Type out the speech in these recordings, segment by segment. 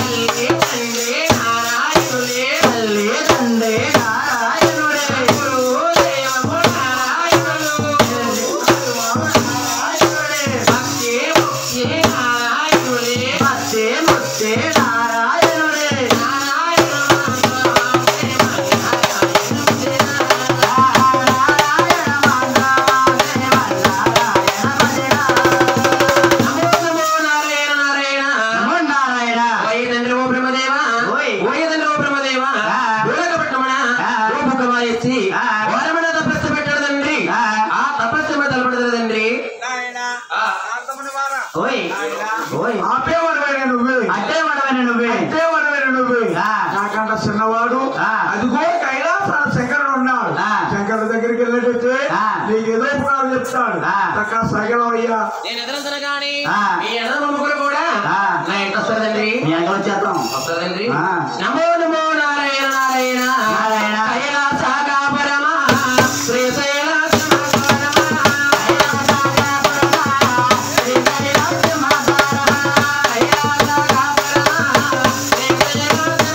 ఓయ్ ఓయ్ ఆపేవాడమైన నువ్వే అట్టే వాడవని నువ్వే అట్టేవాడమైన నువ్వే ఆ. నాకంట చిన్నవాడు ఆ. అదిగో కైలాస శంకరుడు ఉన్నాడు ఆ. శంకరుడు దగ్గరికి వెళ్ళినట్టే ఆ. నీకు ఏదో ఉపకారం చెప్తాడు ఆ. చక్కగా సగలవయ్యా నేను ఎదురంతన గాని ఆ. ఈ ఎడమ ముగ్గురు కూడా ఆ. నా ఇంట వస్తుందండి మీ అంగ వచ్చేద్దాం వస్తుందండి ఆ. నమో నమో నారాయణ నారాయణ నారాయణ. కైలాస కాపరమా శ్రీశైలాస కాపరమా. కైలాస కాపరమా శ్రీశైలాస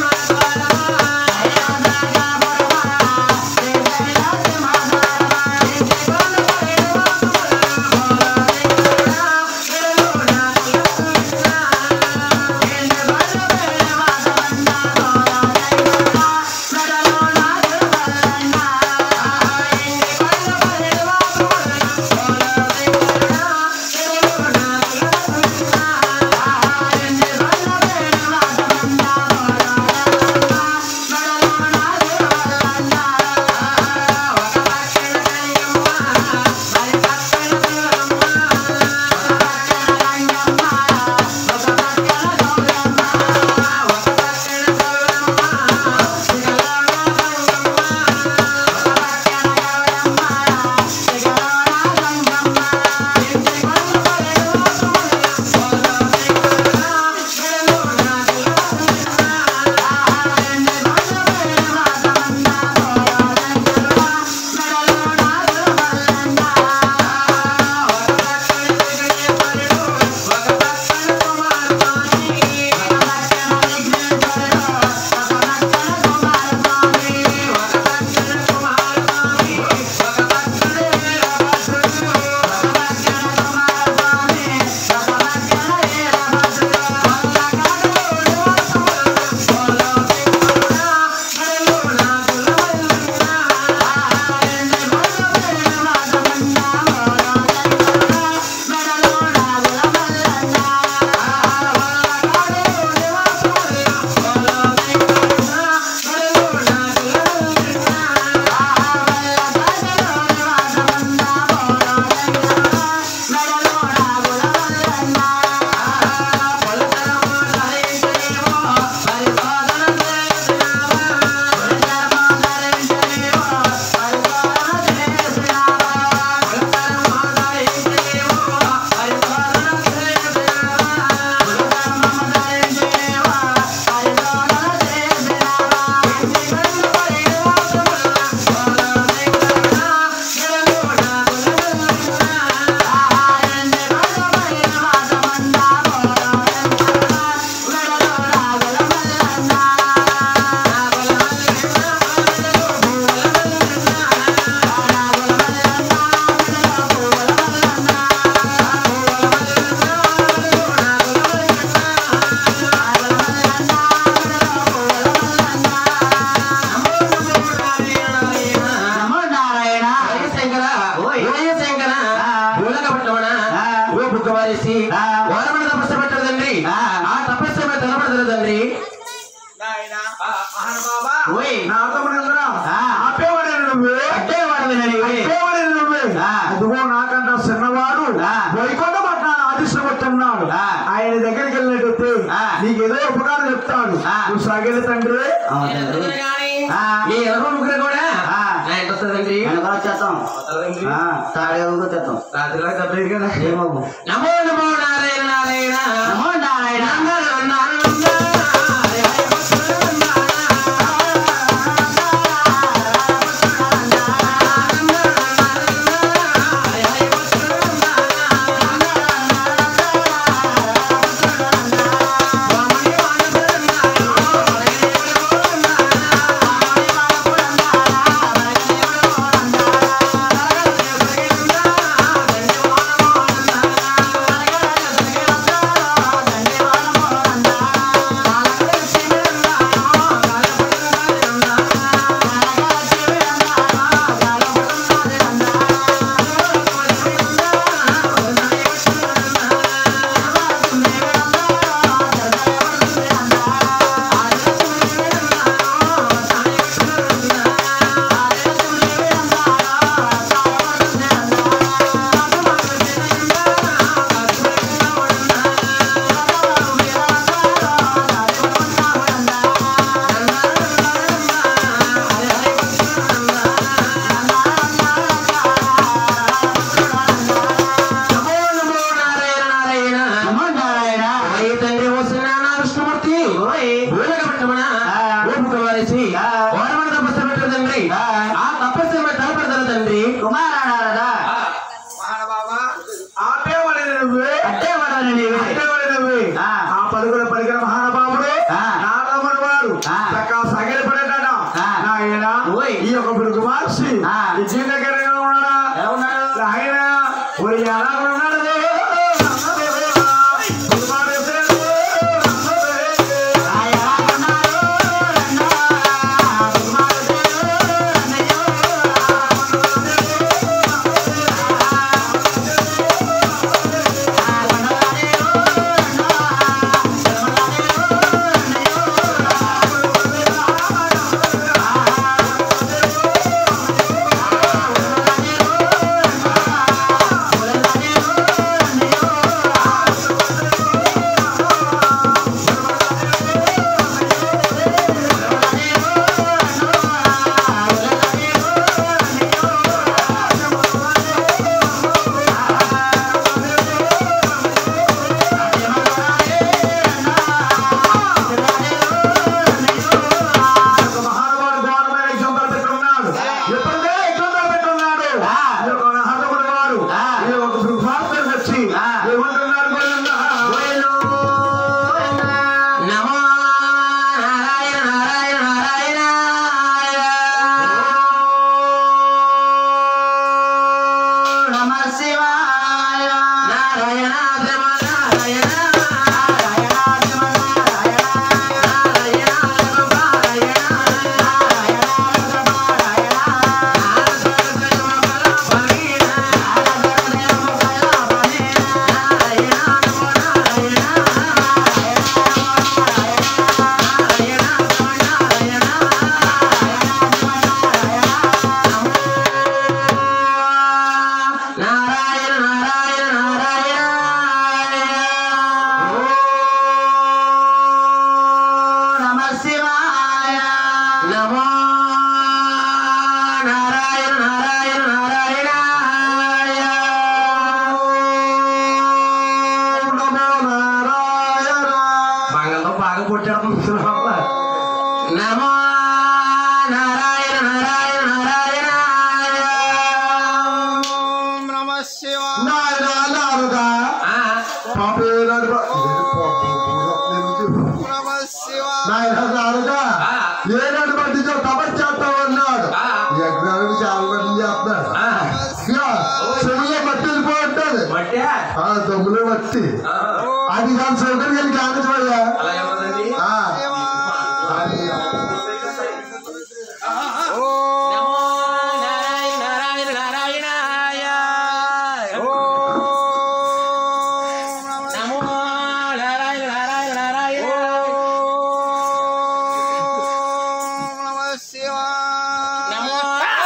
నమో నారాయణ శంకర ఓయ్. ఓయ్ శంకర ఆ. పూలకపట్టమన ఆ. ఓ బుగ్గవారేసి ఆ. ఓరమణ తపస్సు పెట్టరు తండ్రి ఆ. ఆ తపస్సు మీద తెలబడతారు తండ్రి ఓయ్ నా తమ్ముడందరా ఆ. ఆపేవాడైన నువ్వే అట్టే వాడవని నువ్వే అట్టేవాడైన నువ్వే ఆ. అదిగో నాకంట చిన్నవాడు ఆ. వైకుంఠ పట్నాన్ని ఆదిష్టపడుతున్నాడు ఆ. ఆయన దగ్గరికి వెళ్ళినట్టు ఆ. నీకు ఏదో ఉపకారం చెప్తాడు ఆ. నువ్వు సాగేది తండ్రి అవును నేను తండ్రి. ఎదురంతన గాని ఆ. ఈ ఎడమ ముగ్గురు కూడా ఆ. నా ఇంట వస్తుందండి వెనక వచ్చేద్దాం వస్తుందండి. ఆ, తాడిగా వచ్చేద్దాం రాత్రి రాత్రి తప్పలేదు కదా ఏమవు నమో నమో నారాయణ నారాయణ నమో నారాయణ ఆ ఓయ్ భూలక పట్టమన ఆ. ఓపుక వారిసి ఆ. ఓరమన తపస్సు పెట్టరు తండ్రి ఆ. ఆ తపస్సు తలపడతారు తండ్రి కుమారాడారదా మహానుభావా, ఆపేవాడిని నువ్వే అట్టే పడవని నీవే అట్టేవాడి నువ్వే ఆ. ఆ పలుకుల పలికిన మహానుభావుడు ఆ. నారదముని వారు ఆ. చక్కగా సగలి పడేటాడ ఆ. నాయన ఓయ్. ఈ యొక్క పిలుగు మార్చి ఆ. ఈ జీవిత దగ్గర ఉన్నాడా ఏమన్నాడు నాయన ఒరి ఎలా ఉన్నాడు మహానుభావుడు గవర్నమెంట్ ఎగ్జాంపుల్ పెట్టున్నాడు ఎప్పుడే ఎగ్జాంపుల్ పెట్టున్నాడు ఆ. ఈ యొక్క మహానుభావుడు వారు ఆ. ఈ యొక్క భారతదేశం వచ్చి ఆ. ఏమంటున్నారు గోవిందా? నమో నారాయణ నారాయణ నారాయణ నమ శివాయ నారాయణ బ్రహ్మ నారాయణ నారాయణ నారాయణ నారాయణ నారాయణ నారాయణ నారాయణ నారాయణ నమ శివాయ నమో నారాయణ నారాయణ నారాయణ నమో నారాయణ బాగా బాగా పుట్టాడు నమో నారాయణ నారాయణ నారాయణ నాయన నారుగా ఆ, పాపేనాడు నాయన నారుగా ఆ, ఏనాడు పట్టించో తపస్సు చేస్తామన్నాడు ఆ. యజ్ఞానికి చాలా మంది చేస్తున్నారు ఆ. ఇక చెవులో మట్టి వెళ్ళిపోతుంది మట్టే ఆ దమ్ములో మట్టి ఆ, అది దాని సౌకర్యం వెళ్ళి కానిచమయ్యా అలా ఏమన్నదండి నమో నారాయణ నారాయణ నారాయణ నమో నారాయణ నారాయణ నారాయణ నమో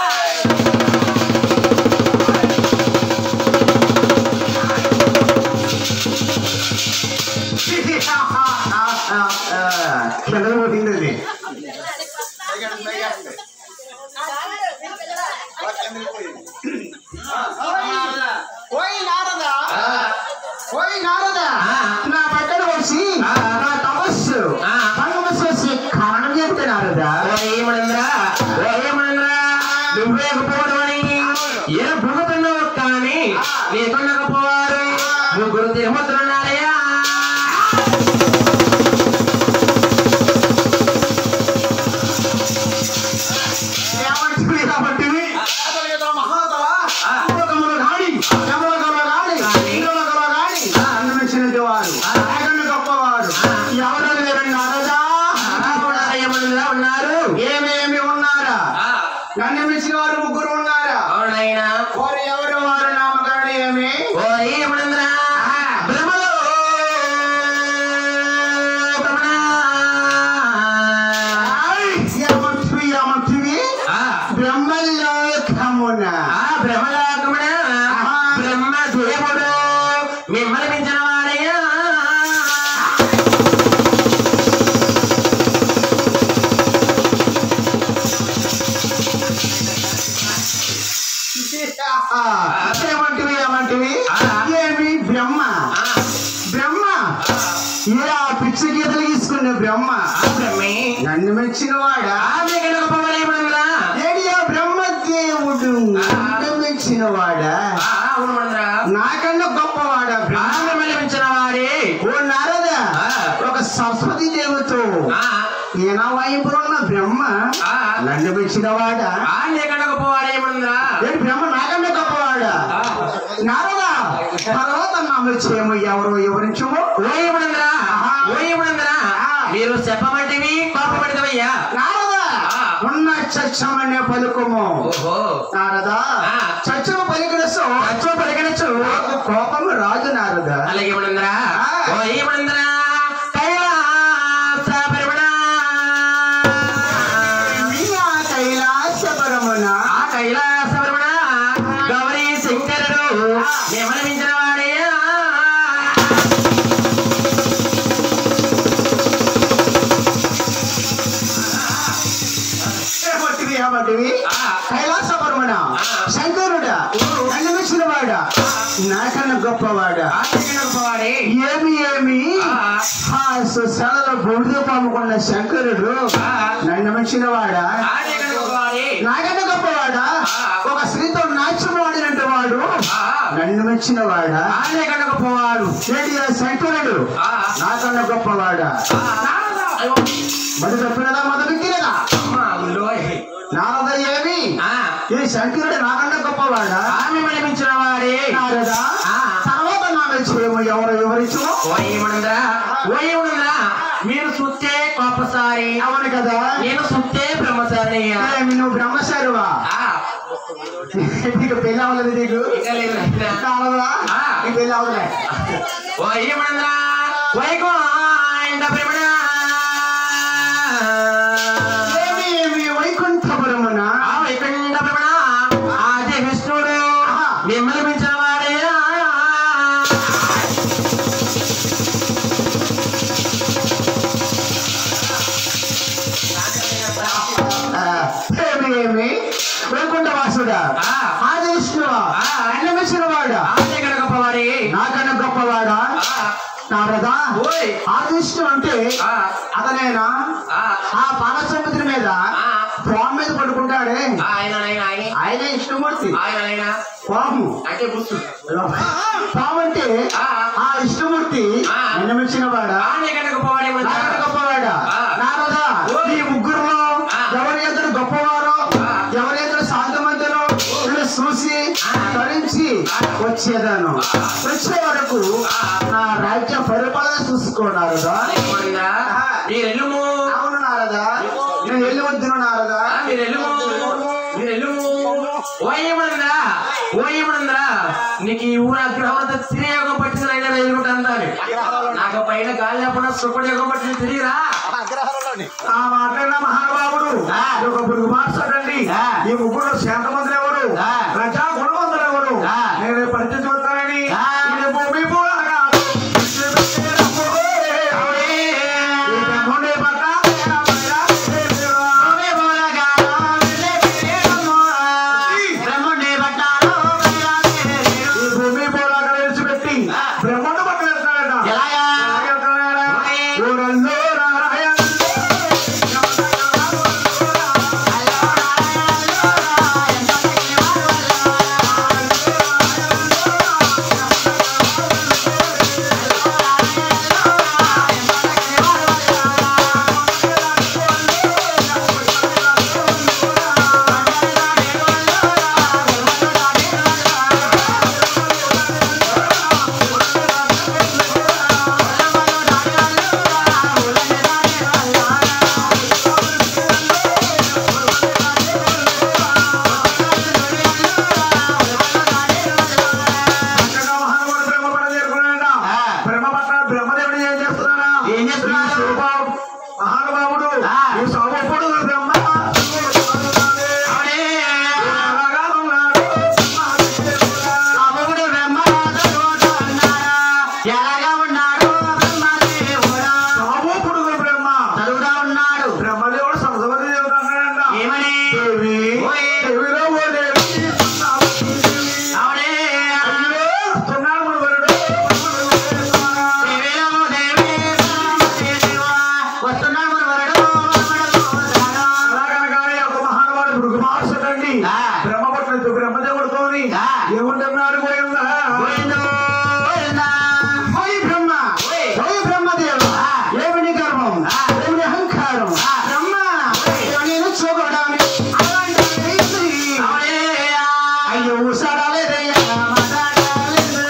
కింద పోతుంది అది ఓయ్ నారదా ఆ, ఓయ్ నారదా ఆ. నా పక్కన వచ్చి ఆ. నా తపస్సు ఆ. భంగము చేసి కారణం చెప్తే నారదా ఓయేమనంద్రా ఓయేమనంద్రా నువ్వే గొప్పవాడవని ఏ భూగతున్నావు కానీ నీకున్నకపోవారు ముగ్గురు తిరుమతులున్నారయ్యా ఏమంటివి కాబట్టివి మహాతవా ఆ. భూలోకములు గాని యమలోకములు గాని గాని, ఇంద్రలోకములు గాని ఆ. అందమిచ్చినటువంటి వారు ఆ. నాకన్నా గొప్పవారు ఆ. ఎవరు లేరు నారదా ఏమనంద్రా ఉన్నారు ఏమేమి ఉన్నారా ఆ, నన్ను మించిన వారు ముగ్గురు ఉన్నారా అవునైనా వారు ఎవరు వారు నామకరణ ఏమి ఓయేమనంద్రా భ్రమలో కమనా. ఆయ్, ఏమంటివి ఏమంటివి ఆ, బ్రహ్మలోకమున ఆ భ్రమలోకమున బ్రహ్మ దేవుడు మిమ్మల్ని మించిన వాడయ్యా ఏమంటివి ఏమంటివి ఆ. ఏమి బ్రహ్మ బ్రహ్మ ఆ బ్రహ్మే నన్ను మెచ్చిన వాడా ఆ నీకన్నా గొప్పవాడు ఏమనుందిరా ఏడియా బ్రహ్మదేవుడు నన్ను మెచ్చిన వాడా ఆ అవును మనంద్రా నాకన్నా గొప్పవాడా ఆ బ్రహ్మ మిమ్మల్ని మించిన వాడే ఓ నారద ఆ. ఒక సరస్వతి దేవతో ఆ ఈయన వైపులో ఉన్న బ్రహ్మ ఆ నన్ను మెచ్చిన వాడా ఆ నీకన్నా గొప్పవాడు ఏమనుందిరా ఏంటి బ్రహ్మ నాకన్నా గొప్పవాడా ఆ నారదా తర్వాత నా మెచ్చేమో ఎవరు వివరించము ఓయమనందరా ఆహా. ఓయమనందరా ఆ. మీరు చెప్పమంటివి కోపపడతావయ్యా నారదా ఆ. ఉన్న చచ్చమనే పలుకుము ఓహో నారదా ఆ. చచ్చము పలికినసు అచ్చో పలికనచ్చు నాకు కోపము రాదు నారదా అలాగే మనందరా ఆ. ఓయమనందరా కైలాస పరిమణ మీనా కైలాసపరమున ఆ కైలాస పరిమణ గౌరీ శంకరుడు మిమ్మల్ని మించిన వాడయ్యా ఏమంటివి ఏమంటివి ఆ. కైలాసపరమున ఆ. శంకరుడా నన్ను మెచ్చిన వాడా నాకన్నా గొప్పవాడా ఆ నీకన్నా గొప్పవాడే ఏమి ఏమి ఆ. ఆ సుశాలలో బూడిద పాముకున్న శంకరుడు ఆ. నన్ను మెచ్చిన వాడా ఆ నీకన్నా గొప్పవాడే నాకన్నా గొప్పవాడా ఆ. ఒక స్త్రీతో నాట్యం వాడినట్టు వాడు ఆ నన్ను మెచ్చిన వాడా ఆ నీకన్నా గొప్పవాడు ఏంటి ఆ శంకరుడు ఆ. నాకన్నా గొప్పవాడా నారద అయ్యో మరి తప్పినదా మొదలు ఎక్కినదా అమ్మా ఉండోయ్ నారద ఏమి ఆ ఈ శంకరుడు నాకన్నా గొప్పవాడా ఆమె మించిన వాడే నారదా ఆ. తర్వాత నా మెచ్చేమో ఎవరు వివరించు ఓయమనందరా ఓయమనందరా మీరు సుత్తే కోపసారి అవును కదా నేను సుత్తే బ్రహ్మసారి ఏమి నువ్వు బ్రహ్మచారువా నీకు పెళ్ళి అవ్వలేదు నీకు కావాలా ఆ. నీకు పెళ్ళి అవ్వలే ఓయమనందరా వైకుంఠ భ్రమణ ఏమి ఏమి వైకుంఠపురమున ఆ వైకుంఠ భ్రమణ ఆది విష్ణుడు ఆహా. మిమ్మల్ని మించిన వాడయ్యా ఆ, ఏమి ఏమి వైకుంఠ వాసుడా ఆ. ఆది విష్ణువా ఆ. అన్నమిసిన వాడా ఆది కనుక గొప్పవాడే నాకన్నా గొప్పవాడా ఆ. నారదా ఓయ్ ఆది విష్ణు అంటే ఆ. అతనేనా ఆ. ఆ పాలసముద్రం మీద ఆ. పాము మీద పడుకుంటాడే ఆయన ఆయన ఆయన ఆయన విష్ణుమూర్తి ఆయన ఆయన పాము అంటే గుర్తు పాము అంటే ఆ. ఆ విష్ణుమూర్తి ఆ. నిన్నమిచ్చిన వాడా ఆది కనుక గొప్పవాడే నాకన్నా గొప్పవాడా ఆ. నారదా ఓయ్. ఈ ముగ్గురులో ఆ. ఎవరి ఇద్దరు గొప్పవారో ఆ. ఎవరి ఇద్దరు సాధ్యమంతులో వీళ్ళు చూసి తరించి వచ్చేదాను వచ్చే వరకు నా రాజ్య పరిపాలన చూసుకున్నారదా మీరు ఎల్లుము అవును నారదా నేను వెళ్ళి వద్దును నారదా ఆ, మీరు ఎల్లుము మీరు ఎల్లుము ఓయమనందరా ఓయమనందరా నీకు ఈ ఊరు అగ్రహం అంతా తిరియోగం పట్టింది అయినా వెళ్ళుకుంటాను నాకు పైన గాలి లేకుండా సుఖయోగం పట్టింది తిరిగిరా ఆ మాట్లాడిన మహానుభావుడు ఆ. ఈ ఒక పురుగు మార్చాడండి ఆ. ఈ ముగ్గురు శాంతమంతులు ఎవరు ఆ. ప్రజా గుణవంతులు ఎవరు ఆ. నేను పరిచయం చూస్తానని ఆ. ఇది భూమి పూలగా ఈ బ్రహ్మణి పట్ల ఈ భూమి పూలగా విడిచిపెట్టి బ్రహ్మణ పట్ల వెళ్తాడట ఎలాగా? ఎలాగ వెళ్తాడాడా? ఊరల్లో రారాయణ అలాగనగానే ఒక మహానుభావుడు భృగుమార్సుడండి బ్రహ్మపట్ల బ్రహ్మదేవుడితోని ఏముంటున్నాడు గోవిందా ఓయ్ బ్రహ్మ ఓయ్ బ్రహ్మదేవ ఏమిటి గర్వం ఏమిటి అహంకారం బ్రహ్మ నేను చూడడానికి అలాంటి వ్యక్తి. అయ్యో ఉసారాలేదయ్యా మాట్లాడాలేదు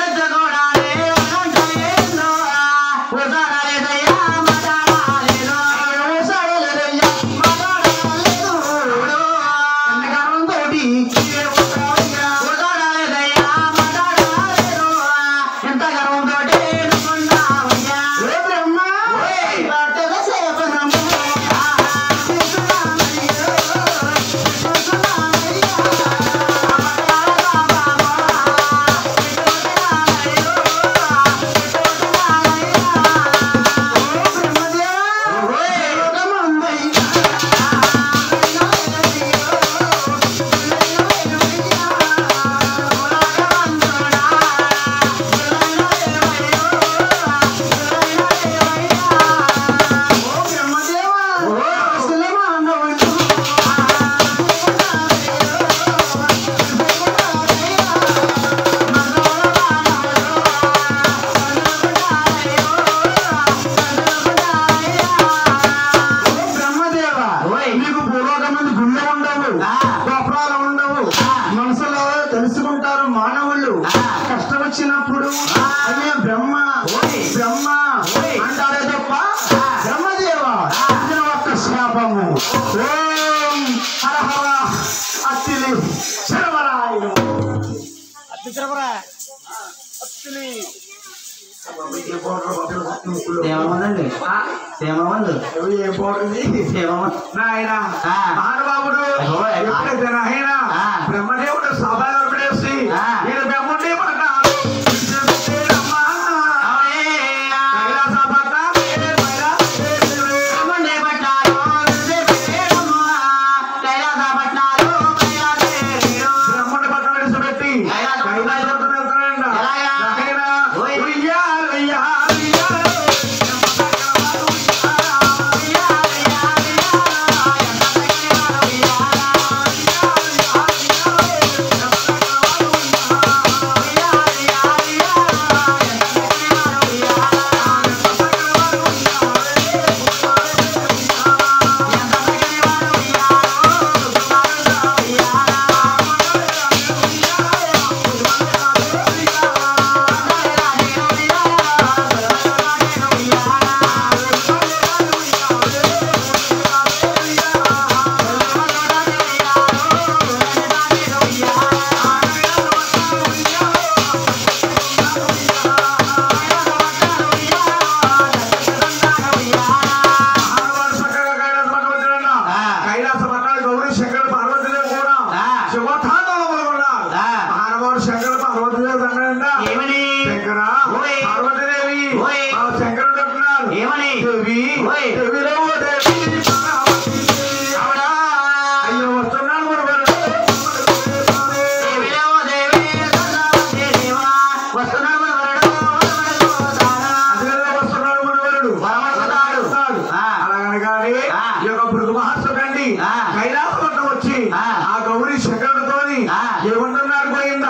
అయ్యో ఉసారాలేదయ్యా మాట్లాడాలేదు ఎంతకాలంతోటి కీడే ఉంటావయ్యా. ఓ బ్రహ్మ వాటెల సేవనము. ఓ బ్రహ్మదేవ లోకమందయ్యా. ఓ బ్రహ్మదేవ సులమానవుడు. ఓ బ్రహ్మదేవ నీకు పూర్వకమంది గుళ్ళు ఉండవు గోపురాలు ఉండవు మనసులో తెలుసుకుంటారు మానవుళ్ళు కష్టం వచ్చినప్పుడు అదే బ్రహ్మ బ్రహ్మ అంటారే తప్ప బ్రహ్మదేవ ఇది ఒక్క శాపము ఓం హర హర అత్తిలి శరవరాయుడు ఏమవుందండి ఏమవుంది ఏ పోతుంది ఏమవుంది నాయన ఆ. మహానుభావుడు అయ్యో, ఆ. ఎప్పుడైతే నాయన ఆ. బ్రహ్మదేవుడు సభలో పడేసి ఆ. ఈయన బ్రహ్ముడే పడ్డాడు కైలాస పట్టాలు, కైలాస బ్రహ్ముడి పక్కన విడిచిపెట్టి కైలాస కైలాసంతో వెళ్తున్నాడంట. ఎలాగా? నాయన, ఓయ్. ఉయ్యాల, ఉయ్యాల, ఉయ్యాల. మహానుభావుడు చక్కగా కైలాస పట్టణం వచ్చాడంట. ఆ. కైలాస పట్టాలు గౌరీ శంకర పార్వతీదేవి కూడా ఆ. శివతాండవములు ఉన్నారు. ఆ. మహానుభావుడు శంకర పార్వతీదేవి అన్నాడంట. ఏమని శంకర ఓయ్. పార్వతీదేవి ఓయ్. ఆ శంకరుడు అంటున్నాడు ఏమని దేవి ఓయ్. దేవిలో ఓ దేవి పరావతి. అయ్యో వస్తున్నాడు మన వాడు. అందుకనే వస్తున్నాడు మన వాడు. వరమడుగుతాడు. వస్తున్నాడు. ఆ. అలాగనగానే ఆ. ఈ యొక్క భృగు మహర్షుడండి ఆ. కైలాసపట్నం వచ్చి ఆ. ఆ గౌరీ శంకరుడితోని ఆ. ఏమంటున్నాడు పోయిందా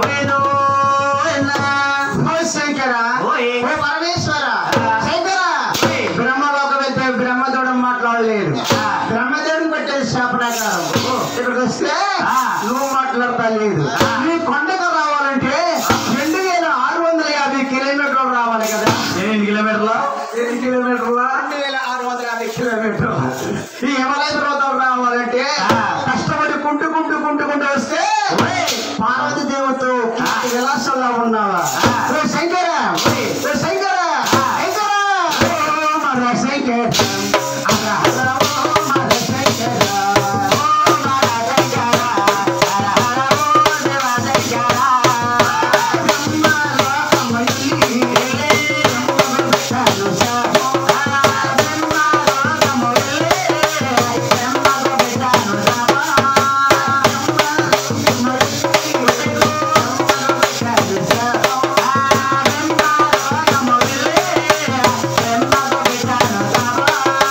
ఓ శంకర ఓయ్. ఓ పరమేశ్వర ఆ. శంకర ఓయ్. బ్రహ్మలోకం వెళ్తే బ్రహ్మదోడం మాట్లాడలేదు ఆ. బ్రహ్మదేవుని పెట్టేది శాపనాకారం ఇక్కడికి వస్తే ఆ. నువ్వు మాట్లాడతా లేదు ఆ. నీ కొండకు రావాలంటే రెండు వేల ఆరు వందల యాభై కిలోమీటర్లు రావాలి కదా ఎన్ని కిలోమీటర్లు ఎన్ని కిలోమీటర్ల రెండు వేల ఆరు వందల యాభై కిలోమీటర్లు ఈ హిమాలయ పర్వతం రావాలంటే ఆ. కష్టపడి కుంటు కుంటు కుంటు కుంటూ వస్తే పార్వతి దేవతో విలాసంలో ఉన్నావా ఆ. ఓ శంకర ఓ శంకర శంకర ఓ మర శంకర అర హర ఓ మర శంకర ఓ మర శంకర హర హర ఓ దేవ శంకర బ్రహ్మ లోకమల్లి బ్రహ్మ పెట్టాను శాపం బ్రహ్మ లోకమల్లి బ్రహ్మ పెట్టాను శాపం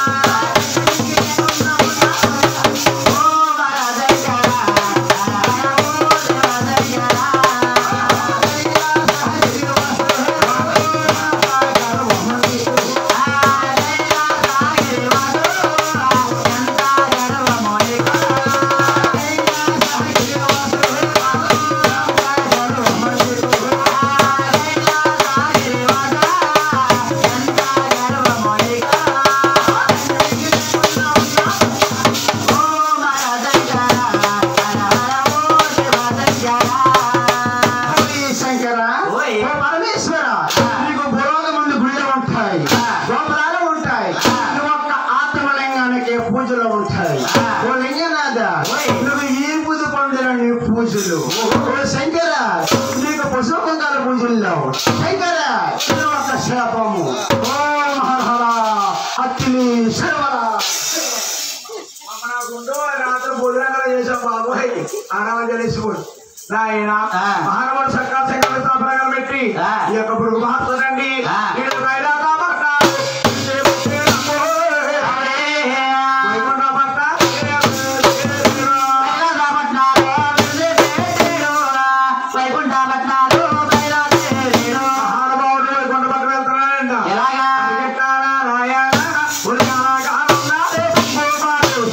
పూజలు ఉంటాయి ఆ. ఓ లింగనాథ ఓయ్. నువ్వు ఈ పూజ పండుగ నీ పూజలు ఓ శంకర నీకు పశువు కుంకాల పూజలు లేవు శంకర ఇది ఒక శాపము ఓం హర హర అత్తిలి శర్వర గుండు రాత్రి భోజనంగా చేశాం బాబోయ్ ఆనాలు తెలిసిపోయి నాయన ఆ. మహానవుడు సర్కార్ సంఘాల స్థాపనగా పెట్టి ఆ. ఈ యొక్క పురుగు మహత్తుడండి ఆ. నేను కైలాస భర్త, ఇదే భక్తి నమ్మో. వైకుంఠ భర్త, ఇదే భక్తి నమ్మో. మహానుభావుడు వైకుంఠ భర్త వెళ్తున్నాడంట. పరిగెట్టారా నాయన, ఉల్లాగా కానున్నాడే భూపాలు.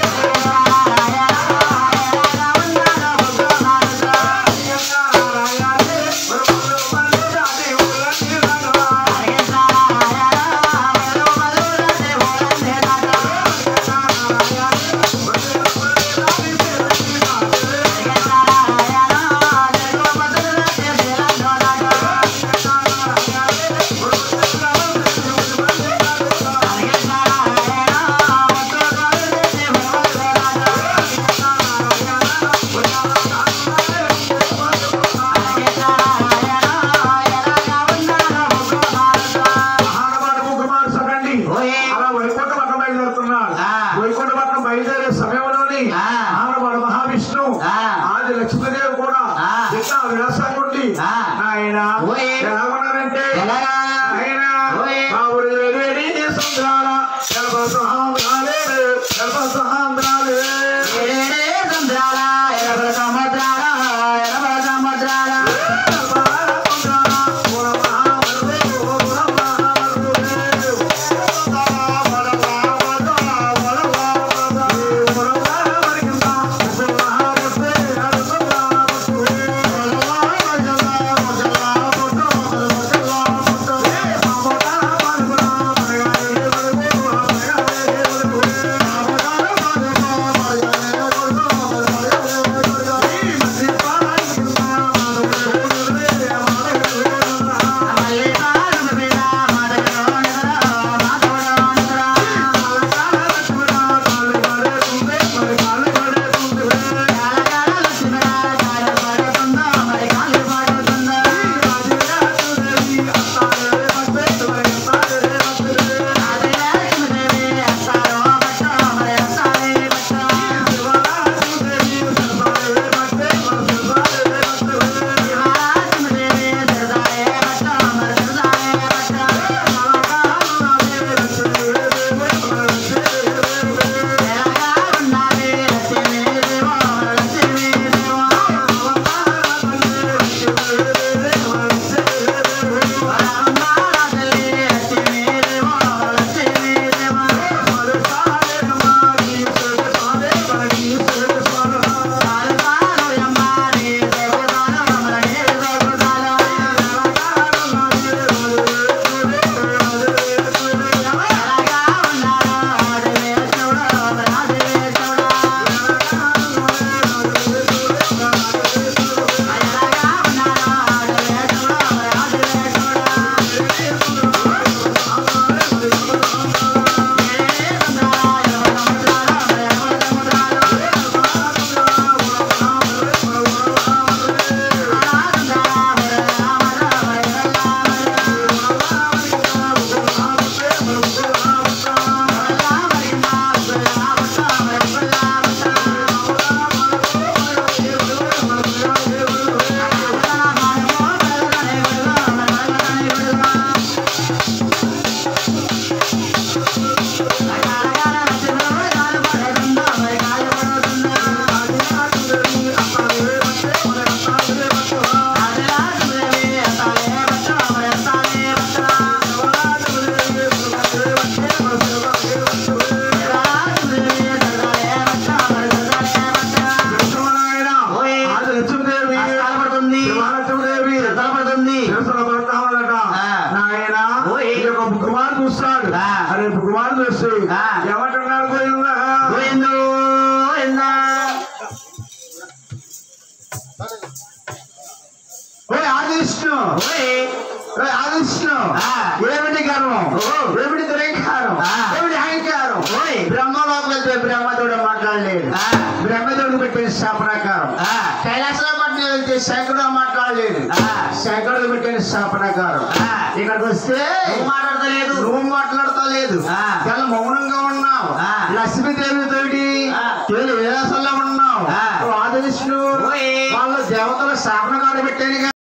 పరిగెట్టారా నాయనే, ఉరుములు మల్లి దాటి ఉల్లకి రంగులా. మహానుభావుడు ముఖమారు సగండి. అలా వైకుంఠ పట్టణం బయలుదేరుతున్నాడు ఆ. వైకుంఠ పట్టణం బయలుదేరే సమయంలోని ఆ. మహానుభావుడు మహావిష్ణు ఆ. ఆది లక్ష్మీదేవి కూడా ఆ. ఇంకా విలాసంగా ఉండి ఆ. ఆయన ఓయ్. ఎలాగున్నారంటే ఎలాగా? ఆయన ఓయ్. మా ఊరి వేడి సంద్రాల గర్భ సహాంధ్రాలే గర్భ సహాంధ్రాలే లక్ష్మీదేవి శివలక్ష్మీదేవి నిరసన పడతామన్నట ఆ. నాయన ఓయ్. ఈ యొక్క బుక్కుమారు చూస్తాడు ఆ. అరే బుక్కుమారు చూస్తే ఆ. ఏమంటున్నాడు గోవిందా ఓయ్ ఆదిష్ణు ఓయ్ ఆదిష్ణు ఆ. ఏమిటి గర్వం ఓ. ఏమిటి దురహంకారం ఆ. ఏమిటి అహంకారం ఓయ్. బ్రహ్మ లోపల వెళ్తే బ్రహ్మదేవుడు మాట్లాడలేదు ఆ. బ్రహ్మదేవుడు పెట్టిన శాపనకారం ఆ. కైలాసపట్నం వెళ్తే శంకరుడు మాట్లాడలేదు ఆ. శంకరుడు పెట్టిన శాపనకారం ఆ. ఇక్కడికి వస్తే నువ్వు మాట్లాడతలేదు నువ్వు మాట్లాడతా లేదు ఆ. చాలా మౌనంగా ఉన్నావు ఆ. లక్ష్మీదేవి తోటి ఆ. తేలి విలాసంలో ఉన్నావు ఆ. ఆదరిష్ణు ఓయ్. వాళ్ళ దేవతల శాపనకారు పెట్టాను